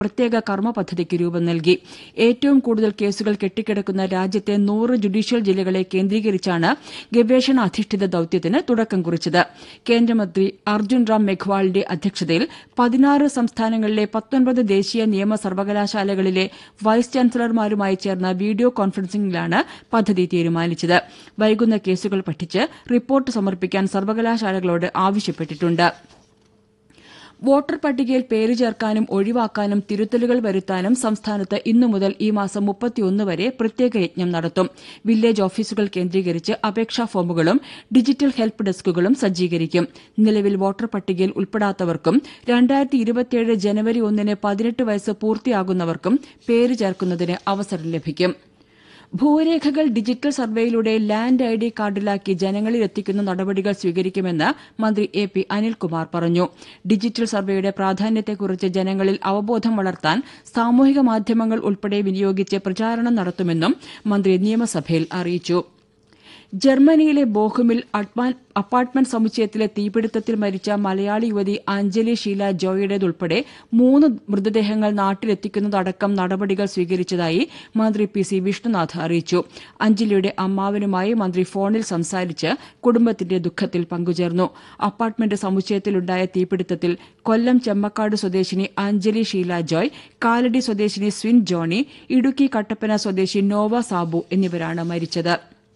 പ്രത്യേക കർമ്മ പദ്ധതിക്ക് രൂപം നൽകി ഏറ്റവും കൂടുതൽ കേസുകൾ കെട്ടിക്കിടക്കുന്ന രാജ്യത്തെ നൂറ് ജുഡീഷ്യൽ ജില്ലകളെ കേന്ദ്രീകരിച്ചാണ് ഗവേഷണ അധിഷ്ഠിത ദൌത്യത്തിന് തുടക്കം കുറിച്ചത് കേന്ദ്രമന്ത്രി അർജുൻ റാം മെഘ്വാളിന്റെ അധ്യക്ഷതയിൽ പതിനാറ് സംസ്ഥാനങ്ങളിലെ പത്തൊൻപത് ദേശീയ നിയമ സർവകലാശാലകളിലെ വൈസ് ചാൻസലർമാരുമായി ചേർന്ന വീഡിയോ കോൺഫറൻസിംഗിലാണ് പദ്ധതി തീരുമാനിച്ചത് വൈകുന്ന കേസുകൾ പഠിച്ച് റിപ്പോർട്ട് സമർപ്പിക്കാൻ സർവകലാശാലകളോട് ആവശ്യപ്പെട്ടിട്ടുണ്ട് വോട്ടർ പട്ടികയിൽ പേര് ചേർക്കാനും ഒഴിവാക്കാനും തിരുത്തലുകൾ വരുത്താനും സംസ്ഥാനത്ത് ഇന്നു മുതൽ ഈ മാസം മുപ്പത്തിയൊന്ന് വരെ പ്രത്യേക യജ്ഞം നടത്തും വില്ലേജ് ഓഫീസുകൾ കേന്ദ്രീകരിച്ച് അപേക്ഷാ ഫോമുകളും ഡിജിറ്റൽ ഹെൽപ്പ് ഡെസ്കുകളും സജ്ജീകരിക്കും നിലവിൽ വോട്ടർ പട്ടികയിൽ ഉൾപ്പെടാത്തവർക്കും രണ്ടായിരത്തി ഇരുപത്തിയേഴ് ജനുവരി ഒന്നിന് പതിനെട്ട് വയസ്സ് പൂർത്തിയാകുന്നവർക്കും പേര് ചേർക്കുന്നതിന് അവസരം ലഭിക്കും ഭൂരേഖകൾ ഡിജിറ്റൽ സർവേയിലൂടെ ലാൻഡ് ഐ ഡി കാർഡിലാക്കി ജനങ്ങളിലെത്തിക്കുന്ന നടപടികൾ സ്വീകരിക്കുമെന്ന് മന്ത്രി എ പി അനിൽകുമാർ പറഞ്ഞു ഡിജിറ്റൽ സർവേയുടെ പ്രാധാന്യത്തെക്കുറിച്ച് ജനങ്ങളിൽ അവബോധം വളർത്താൻ സാമൂഹിക മാധ്യമങ്ങൾ ഉൾപ്പെടെ വിനിയോഗിച്ച് പ്രചാരണം നടത്തുമെന്നും മന്ത്രി നിയമസഭയിൽ അറിയിച്ചു ജർമ്മനിയിലെ ബോഹുമിൽ അപ്പാർട്ട്മെന്റ് സമുച്ചയത്തിലെ തീപിടുത്തത്തിൽ മരിച്ച മലയാളി യുവതി അഞ്ജലി ഷീല ജോയുടേതുൾപ്പെടെ മൂന്ന് മൃതദേഹങ്ങൾ നാട്ടിലെത്തിക്കുന്നതടക്കം നടപടികൾ സ്വീകരിച്ചതായി മന്ത്രി പി സി വിഷ്ണുനാഥ് അറിയിച്ചു അഞ്ജലിയുടെ അമ്മാവനുമായി മന്ത്രി ഫോണിൽ സംസാരിച്ച് കുടുംബത്തിന്റെ ദുഃഖത്തിൽ പങ്കുചേർന്നു അപ്പാർട്ട്മെന്റ് സമുച്ചയത്തിലുണ്ടായ തീപിടുത്തത്തിൽ കൊല്ലം ചെമ്മക്കാട് സ്വദേശിനി അഞ്ജലി ഷീല ജോയ് കാലടി സ്വദേശിനി സ്വിൻ ജോണി ഇടുക്കി കട്ടപ്പന സ്വദേശി നോവ സാബു എന്നിവരാണ് മരിച്ചത്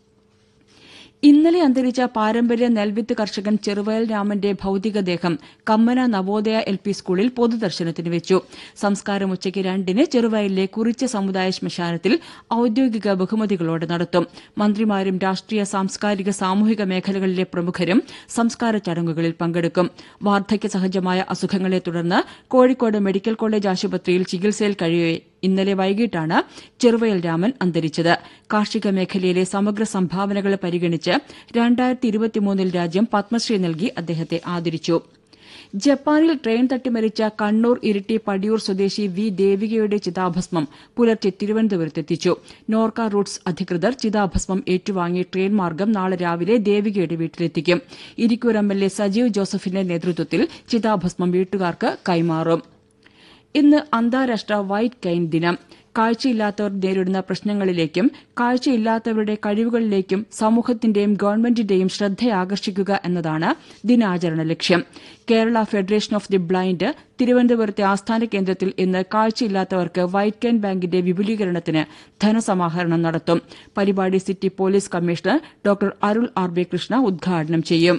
ഇന്നലെ അന്തരിച്ച പാരമ്പര്യ നെൽവിത്ത് കർഷകൻ ചെറുവയൽ രാമന്റെ ഭൌതികദേഹം കമ്മന നവോദയ എൽ പി സ്കൂളിൽ പൊതുദർശനത്തിന് വെച്ചു സംസ്കാരം ഉച്ചയ്ക്ക് രണ്ടിന് ചെറുവയലിലെ കുറിച്ച സമുദായ ശ്മശാനത്തിൽ ഔദ്യോഗിക ബഹുമതികളോടെ നടത്തും മന്ത്രിമാരും രാഷ്ട്രീയ സാംസ്കാരിക സാമൂഹിക മേഖലകളിലെ പ്രമുഖരും സംസ്കാര ചടങ്ങുകളിൽ പങ്കെടുക്കും വാർദ്ധക്യ സഹജമായ അസുഖങ്ങളെ തുടർന്ന് കോഴിക്കോട് മെഡിക്കൽ കോളേജ് ആശുപത്രിയിൽ ചികിത്സയിൽ കഴിയവെ ഇന്നലെ വൈകിട്ടാണ് ചെറുവയൽ രാമൻ അന്തരിച്ചത് കാർഷിക മേഖലയിലെ സമഗ്ര സംഭാവനകൾ പരിഗണിച്ച് രണ്ടായിരത്തി ഇരുപത്തിമൂന്നിൽ രാജ്യം പത്മശ്രീ നൽകി അദ്ദേഹത്തെ ആദരിച്ചു ജപ്പാനിൽ ട്രെയിൻ തട്ടിമരിച്ച കണ്ണൂർ ഇരിട്ടി പടിയൂർ സ്വദേശി വി ദേവികയുടെ ചിതാഭസ്മം പുലർച്ചെ തിരുവനന്തപുരത്തെത്തിച്ചു നോർക്ക റൂട്ട്സ് അധികൃതർ ചിതാഭസ്മം ഏറ്റുവാങ്ങി ട്രെയിൻ മാർഗം നാളെ രാവിലെ ദേവികയുടെ വീട്ടിലെത്തിക്കും Irikkur M L A Sajeev ജോസഫിന്റെ നേതൃത്വത്തിൽ ചിതാഭസ്മം വീട്ടുകാർക്ക് കൈമാറും ഇന്ന് അന്താരാഷ്ട്ര വൈറ്റ് കെയിൻ ദിനം കാഴ്ചയില്ലാത്തവർ നേരിടുന്ന പ്രശ്നങ്ങളിലേക്കും കാഴ്ചയില്ലാത്തവരുടെ കഴിവുകളിലേക്കും സമൂഹത്തിന്റെയും ഗവൺമെന്റിന്റെയും ശ്രദ്ധയാകർഷിക്കുക എന്നതാണ് ദിനാചരണ ലക്ഷ്യം Kerala federation of the blind തിരുവനന്തപുരത്തെ ആസ്ഥാന കേന്ദ്രത്തിൽ ഇന്ന് കാഴ്ചയില്ലാത്തവർക്ക് വൈറ്റ് കെയിൻ ബാങ്കിന്റെ വിപുലീകരണത്തിന് ധനസമാഹരണം നടത്തും പരിപാടി city police commissioner doctor Arul R B Krishna ഉദ്ഘാടനം ചെയ്യും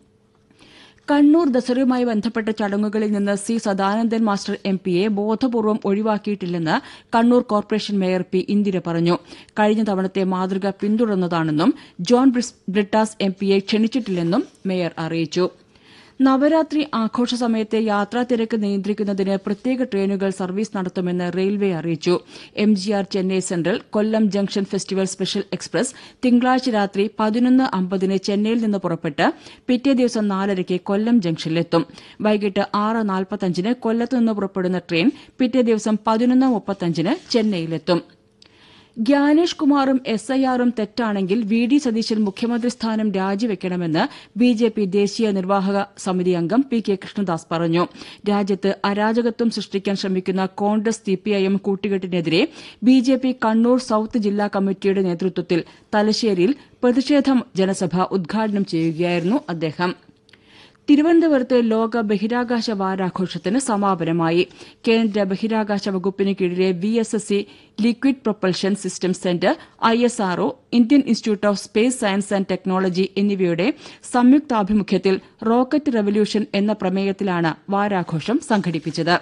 കണ്ണൂർ ദസറയുമായി ബന്ധപ്പെട്ട ചടങ്ങുകളിൽ നിന്ന് സി സദാനന്ദൻ മാസ്റ്റർ എം പിയെ ബോധപൂർവം ഒഴിവാക്കിയിട്ടില്ലെന്ന് Kannur corporation mayor P Indira പറഞ്ഞു കഴിഞ്ഞ തവണത്തെ മാതൃക പിന്തുടർന്നതാണെന്നും ജോൺ ബ്രിട്ടാസ് എം പിയെ ക്ഷണിച്ചിട്ടില്ലെന്നും മേയർ അറിയിച്ചു നവരാത്രി ആഘോഷ സമയത്തെ യാത്രാ തിരക്ക് നിയന്ത്രിക്കുന്നതിന് പ്രത്യേക ട്രെയിനുകൾ സർവീസ് നടത്തുമെന്ന് റെയിൽവേ അറിയിച്ചു M G R Chennai central Kollam junction festival special express തിങ്കളാഴ്ച രാത്രി പതിനൊന്ന് അമ്പതിന് ചെന്നൈയിൽ നിന്ന് പുറപ്പെട്ട് പിറ്റേ ദിവസം നാലരയ്ക്ക് കൊല്ലം ജംഗ്ഷനിലെത്തും വൈകിട്ട് ആറ് നാൽപ്പത്തഞ്ചിന് കൊല്ലത്ത് നിന്ന് പുറപ്പെടുന്ന ട്രെയിൻ പിറ്റേ ദിവസം പതിനൊന്ന് മുപ്പത്തഞ്ചിന് ചെന്നൈയിലെത്തും ഗ്യാനേഷ് കുമാറും എസ് ഐ ആറും തെറ്റാണെങ്കിൽ വി ഡി സതീശൻ മുഖ്യമന്ത്രി സ്ഥാനം രാജിവെക്കണമെന്ന് ബി ജെ പി ദേശീയ നിർവാഹക സമിതി അംഗം പി കെ കൃഷ്ണദാസ് പറഞ്ഞു രാജ്യത്ത് അരാജകത്വം സൃഷ്ടിക്കാൻ ശ്രമിക്കുന്ന കോൺഗ്രസ് സിപിഐഎം കൂട്ടുകെട്ടിനെതിരെ B J P Kannur south ജില്ലാ കമ്മിറ്റിയുടെ നേതൃത്വത്തിൽ തലശ്ശേരിയിൽ പ്രതിഷേധ ജനസഭ ഉദ്ഘാടനം ചെയ്യുകയായിരുന്നു അദ്ദേഹം തിരുവനന്തപുരത്ത് ലോക ബഹിരാകാശ വാരാഘോഷത്തിന് സമാപനമായി കേന്ദ്ര ബഹിരാകാശ വകുപ്പിന് കീഴിലെ V S S C liquid propulsion system centre I S R O Indian institute of space science and technology എന്നിവയുടെ സംയുക്താഭിമുഖ്യത്തിൽ റോക്കറ്റ് റവല്യൂഷൻ എന്ന പ്രമേയത്തിലാണ് വാരാഘോഷം സംഘടിപ്പിച്ചത്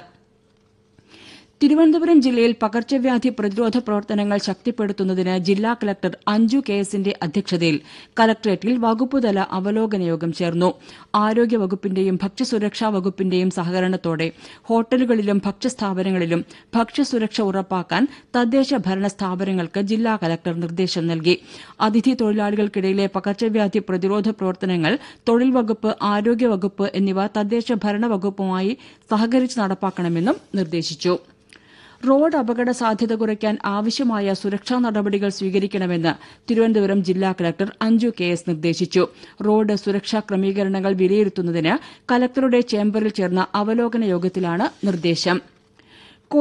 തിരുവനന്തപുരം ജില്ലയിൽ പകർച്ചവ്യാധി പ്രതിരോധ പ്രവർത്തനങ്ങൾ ശക്തിപ്പെടുത്തുന്നതിന് ജില്ലാ കലക്ടർ അഞ്ജു കെ എസിന്റെ അധ്യക്ഷതയിൽ കലക്ടറേറ്റിൽ വകുപ്പുതല അവലോകന യോഗം ചേർന്നു ആരോഗ്യ വകുപ്പിന്റെയും ഭക്ഷ്യസുരക്ഷാ വകുപ്പിന്റെയും സഹകരണത്തോടെ ഹോട്ടലുകളിലും ഭക്ഷ്യസ്ഥാപനങ്ങളിലും ഭക്ഷ്യസുരക്ഷ ഉറപ്പാക്കാൻ തദ്ദേശ ഭരണ സ്ഥാപനങ്ങൾക്ക് ജില്ലാ കലക്ടർ നിർദ്ദേശം നൽകി അതിഥി തൊഴിലാളികൾക്കിടയിലെ പകർച്ചവ്യാധി പ്രതിരോധ പ്രവർത്തനങ്ങൾ തൊഴിൽ വകുപ്പ് ആരോഗ്യ വകുപ്പ് എന്നിവ തദ്ദേശ ഭരണ വകുപ്പുമായി സഹകരിച്ച് നടപ്പാക്കണമെന്നും നിർദ്ദേശിച്ചു റോഡ് അപകട സാധ്യത കുറയ്ക്കാൻ ആവശ്യമായ സുരക്ഷാ നടപടികൾ സ്വീകരിക്കണമെന്ന് തിരുവനന്തപുരം ജില്ലാ കലക്ടർ അഞ്ജു കെ എസ് നിർദ്ദേശിച്ചു റോഡ് സുരക്ഷാ ക്രമീകരണങ്ങൾ വിലയിരുത്തുന്നതിന് കലക്ടറുടെ ചേംബറിൽ ചേർന്ന അവലോകന യോഗത്തിലാണ് നിർദ്ദേശം